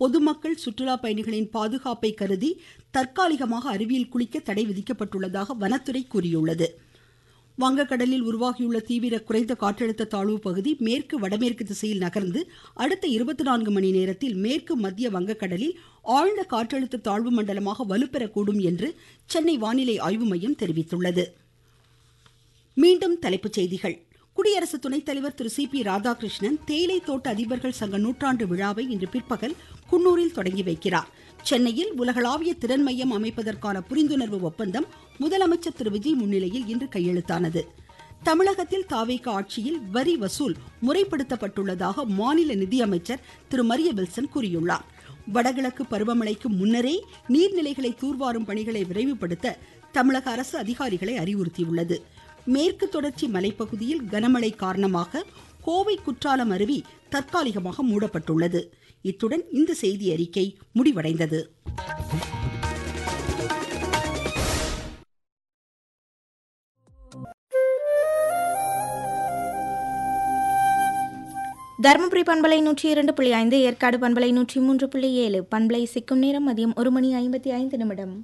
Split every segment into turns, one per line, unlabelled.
பொதுமக்கள் சுற்றுலா பயணிகளின் பாதுகாப்பை கருதி தற்காலிகமாக அருவியில் குளிக்க தடை விதிக்கப்பட்டுள்ளதாக வனத்துறை கூறியுள்ளது வங்கக்கடலில் உருவாகியுள்ள தீவிர குறைந்த காற்றழுத்த தாழ்வு பகுதி மேற்கு வடமேற்கு திசையில் நகர்ந்து அடுத்த இருபத்தி நான்கு மணி நேரத்தில் மேற்கு மத்திய வங்கக்கடலில் ஆழ்ந்த காற்றழுத்த தாழ்வு மண்டலமாக வலுப்பெறக்கூடும் என்று சென்னை வானிலை ஆய்வு மையம் தெரிவித்துள்ளது மீண்டும் தலைப்புச் செய்திகள் குடியரசு துணைத் தலைவர் திரு சி பி ராதாகிருஷ்ணன் தேயிலை தோட்ட அதிபர்கள் சங்க நூற்றாண்டு விழாவை இன்று பிற்பகல் குன்னூரில் தொடங்கி வைக்கிறார் சென்னையில் உலகளாவிய திறன் மையம் அமைப்பதற்கான புரிந்துணர்வு ஒப்பந்தம் முதலமைச்சர் திரு விஜய் முன்னிலையில் இன்று கையெழுத்தானது தமிழகத்தில் தாவேக ஆட்சியில் வரி வசூல் முறைப்படுத்தப்பட்டுள்ளதாக மாநில நிதியமைச்சர் திரு மரிய வில்சன் கூறியுள்ளார் வடகிழக்கு பருவமழைக்கு முன்னரே நீர்நிலைகளை தூர்வாரும் பணிகளை விரைவுபடுத்த தமிழக அரசு அதிகாரிகளை அறிவுறுத்தியுள்ளது மேற்கு தொடர்ச்சி மலைப்பகுதியில் கனமழை காரணமாக கோவை குற்றாலம் அருவி தற்காலிகமாக மூடப்பட்டுள்ளது இத்துடன் இந்த செய்தி அறிக்கை முடிவடைந்தது
தருமபுரி பண்பலை நூற்றி இரண்டு புள்ளி ஐந்து ஏற்காடு பண்பலை நூற்றி மூன்று புள்ளி ஏழு பண்பலை சிக்கும் நேரம் மதியம் ஒரு மணி ஐம்பத்தி ஐந்து நிமிடம்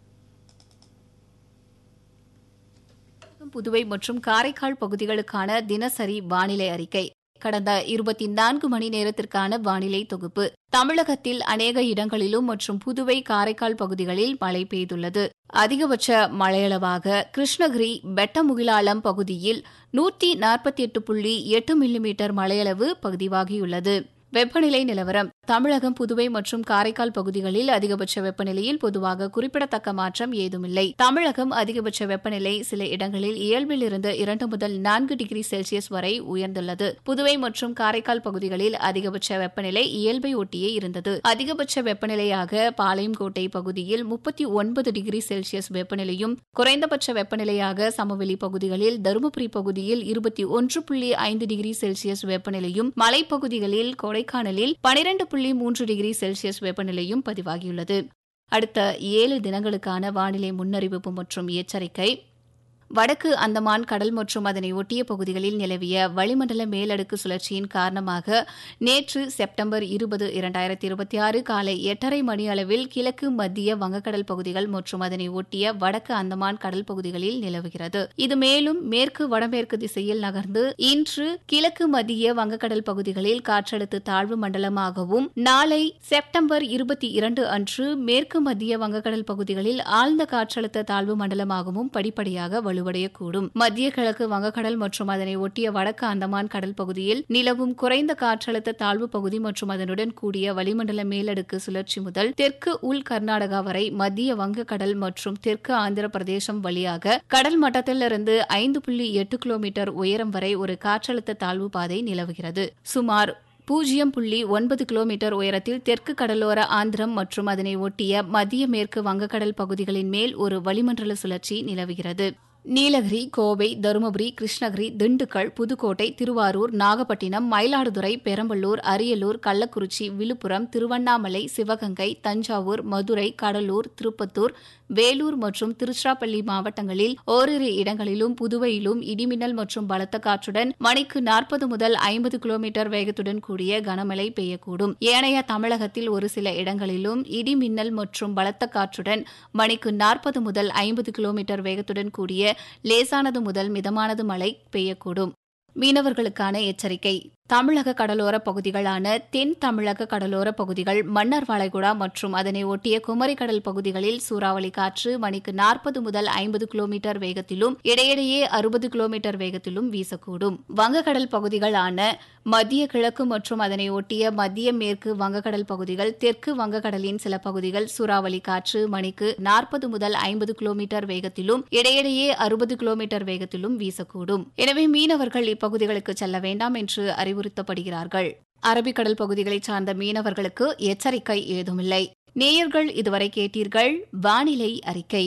புதுவை மற்றும் காரைக்கால் பகுதிகளுக்கான தினசரி வானிலை அறிக்கை கடந்த இருபத்தி நான்கு மணி நேரத்திற்கான வானிலை தொகுப்பு தமிழகத்தில் அநேக இடங்களிலும் மற்றும் புதுவை காரைக்கால் பகுதிகளில் மழை பெய்துள்ளது அதிகபட்ச மழையளவாக கிருஷ்ணகிரி பெட்டமுகிலாலம் பகுதியில் நூற்றி நாற்பத்தி எட்டு புள்ளி எட்டு மில்லிமீட்டர் மழையளவு பதிவாகியுள்ளது வெப்பநிலை நிலவரம் தமிழகம் புதுவை மற்றும் காரைக்கால் பகுதிகளில் அதிகபட்ச வெப்பநிலையில் பொதுவாக குறிப்பிடத்தக்க மாற்றம் ஏதுமில்லை தமிழகம் அதிகபட்ச வெப்பநிலை சில இடங்களில் இயல்பில் இருந்து இரண்டு முதல் நான்கு டிகிரி செல்சியஸ் வரை உயர்ந்துள்ளது புதுவை மற்றும் காரைக்கால் பகுதிகளில் அதிகபட்ச வெப்பநிலை இயல்பை ஒட்டியே இருந்தது அதிகபட்ச வெப்பநிலையாக பாளையங்கோட்டை பகுதியில் முப்பத்தி ஒன்பது டிகிரி செல்சியஸ் வெப்பநிலையும் குறைந்தபட்ச வெப்பநிலையாக சமவெளி பகுதிகளில் தருமபுரி பகுதியில் இருபத்தி ஒன்று புள்ளி ஐந்து டிகிரி செல்சியஸ் வெப்பநிலையும் மலைப்பகுதிகளில் கொடைக்கானலில் பனிரெண்டு புள்ளி மூன்று டிகிரி செல்சியஸ் வெப்பநிலையும் பதிவாகியுள்ளது அடுத்த ஏழு தினங்களுக்கான வானிலை முன்னறிவிப்பு மற்றும் எச்சரிக்கை வடக்கு அந்தமான் கடல் மற்றும் அதனை ஒட்டிய பகுதிகளில் நிலவிய வளிமண்டல மேலடுக்கு சுழற்சியின் காரணமாக நேற்று செப்டம்பர் இருபது இரண்டாயிரத்தி இருபத்தி ஆறு காலை எட்டரை மணி அளவில் கிழக்கு மத்திய வங்கக்கடல் பகுதிகள் மற்றும் அதனை ஒட்டிய வடக்கு அந்தமான் கடல் பகுதிகளில் நிலவுகிறது இது மேலும் மேற்கு வடமேற்கு திசையில் நகர்ந்து இன்று கிழக்கு மத்திய வங்கக்கடல் பகுதிகளில் காற்றழுத்த தாழ்வு மண்டலமாகவும் நாளை செப்டம்பர் இருபத்தி இரண்டு அன்று மேற்கு மத்திய வங்கக்கடல் பகுதிகளில் ஆழ்ந்த காற்றழுத்த தாழ்வு மண்டலமாகவும் படிப்படியாக வலு வலுவடையக்கூடும் மத்திய கிழக்கு வங்கக்கடல் மற்றும் அதனை ஒட்டிய வடக்கு அந்தமான் கடல் பகுதியில் நிலவும் குறைந்த காற்றழுத்த தாழ்வு பகுதி மற்றும் அதனுடன் கூடிய வளிமண்டல மேலடுக்கு சுழற்சி முதல் தெற்கு உள் கர்நாடகா வரை மத்திய வங்கக்கடல் மற்றும் தெற்கு ஆந்திர பிரதேசம் வழியாக கடல் மட்டத்திலிருந்து ஐந்து புள்ளி எட்டு கிலோமீட்டர் உயரம் வரை ஒரு காற்றழுத்த தாழ்வு பாதை நிலவுகிறது சுமார் பூஜ்ஜியம் புள்ளி ஒன்பது கிலோமீட்டர் உயரத்தில் தெற்கு கடலோர ஆந்திரம் மற்றும் அதனை ஒட்டிய மத்திய மேற்கு வங்கக்கடல் பகுதிகளின் மேல் ஒரு வளிமண்டல சுழற்சி நிலவுகிறது நீலகிரி கோவை தருமபுரி கிருஷ்ணகிரி திண்டுக்கல் புதுக்கோட்டை திருவாரூர் நாகப்பட்டினம் மயிலாடுதுறை பெரம்பலூர் அரியலூர் கள்ளக்குறிச்சி விழுப்புரம் திருவண்ணாமலை சிவகங்கை தஞ்சாவூர் மதுரை கடலூர் திருப்பத்தூர் வேலூர் மற்றும் திருச்சிராப்பள்ளி மாவட்டங்களில் ஓரிரு இடங்களிலும் புதுவையிலும் இடிமின்னல் மற்றும் பலத்த காற்றுடன் மணிக்கு நாற்பது முதல் ஐம்பது கிலோமீட்டர் வேகத்துடன் கூடிய கனமழை பெய்யக்கூடும் ஏனைய தமிழகத்தில் ஒரு சில இடங்களிலும் இடிமின்னல் மற்றும் பலத்த காற்றுடன் மணிக்கு நாற்பது முதல் ஐம்பது கிலோமீட்டர் வேகத்துடன் கூடிய லேசானது முதல் மிதமானது மழை பெய்யக்கூடும் மீனவர்களுக்கான எச்சரிக்கை தமிழக கடலோர பகுதிகளான தென் தமிழக கடலோர பகுதிகள் மன்னார் வளைகுடா மற்றும் அதனை ஒட்டிய குமரி கடல் பகுதிகளில் சூறாவளி காற்று மணிக்கு நாற்பது முதல் ஐம்பது கிலோமீட்டர் வேகத்திலும் இடையிடையே அறுபது கிலோமீட்டர் வேகத்திலும் வீசக்கூடும் வங்கக்கடல் பகுதிகளான மத்திய கிழக்கு மற்றும் அதனை ஒட்டிய மத்திய மேற்கு வங்கக்கடல் பகுதிகள் தெற்கு வங்கக்கடலின் சில பகுதிகள் சூறாவளி காற்று மணிக்கு நாற்பது முதல் ஐம்பது கிலோமீட்டர் வேகத்திலும் இடையிடையே அறுபது கிலோமீட்டர் வேகத்திலும் வீசக்கூடும் எனவே மீனவர்கள் இப்பகுதிகளுக்கு செல்ல வேண்டாம் என்று அறிவுறுத்தப்படுகிறார்கள் அரபிக்கடல் பகுதிகளை சார்ந்த மீனவர்களுக்கு எச்சரிக்கை ஏதுமில்லை நேயர்கள் இதுவரை கேட்டீர்கள் வானிலை அறிக்கை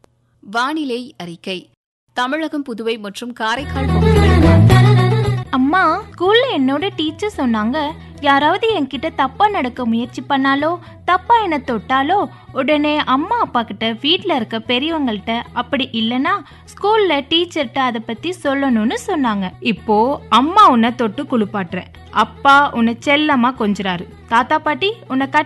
வானிலை அறிக்கை தமிழகம் புதுவை மற்றும் காரைக்கால் பகுதிகளில்
அம்மா ஸ்கூல்ல என்னோட டீச்சர் சொன்னாங்க யாராவது என்கிட்ட தப்பா நடக்க முயற்சி பண்ணாலோ தப்பா என்ன தொட்டாலோ உடனே அம்மா அப்பா கிட்ட வீட்ல இருக்க பெரியவங்கள்ட்ட அப்படி இல்லனா ஸ்கூல்ல டீச்சர்கிட்ட அதை பத்தி சொல்லணும்னு சொன்னாங்க இப்போ அம்மா உன்னை தொட்டு குளிப்பாட்டுறேன் அப்பா உன்னை செல்லமா கொஞ்சுறாரு தாத்தா பாட்டி உன்னை